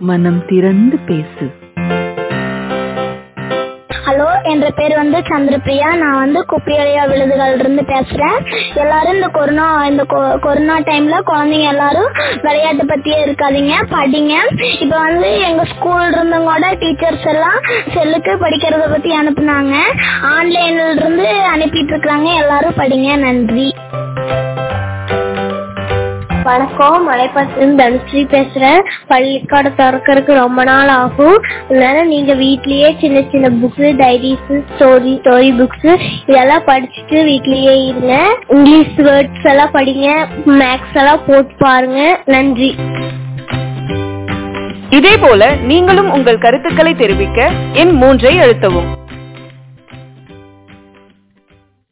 மனம் திறந்து பேசு ஹலோ என்ற பேர் வந்து சந்திரபிரியா நான் வந்து குப்பியலையா விழுதுகள் இருந்து பேசுறேன் எல்லாரும் இந்த கொரோனா இந்த கொ- கொரோனா டைம்ல குழந்தைங்க எல்லாரும் விளையாட்டு பத்தியே இருக்காதீங்க படிங்க இப்ப வந்து எங்க ஸ்கூல்ல இருந்தும் கூட டீச்சர்ஸ் எல்லாம் செல்லுக்கு படிக்கிறத பத்தி அனுப்புனாங்க ஆன்லைன்ல இருந்து அனுப்பிட்டு இருக்காங்க எல்லாரும் படிங்க நன்றி வணக்கம் மலைப்பட்டிலிருந்து தனுஸ்ரீ பேசுறேன் பள்ளிக்கூட திறக்கறதுக்கு ரொம்ப நாள் ஆகும் அதனால நீங்க வீட்லயே சின்ன சின்ன books diaries story story books இதெல்லாம் படிச்சுட்டு வீட்லயே இருங்க இங்கிலீஷ் வேர்ட்ஸ் எல்லாம் படிங்க மேக்ஸ் எல்லாம் போட்டு பாருங்க நன்றி இதே போல நீங்களும் உங்கள் கருத்துக்களை தெரிவிக்க எண் மூன்றை அழுத்தவும்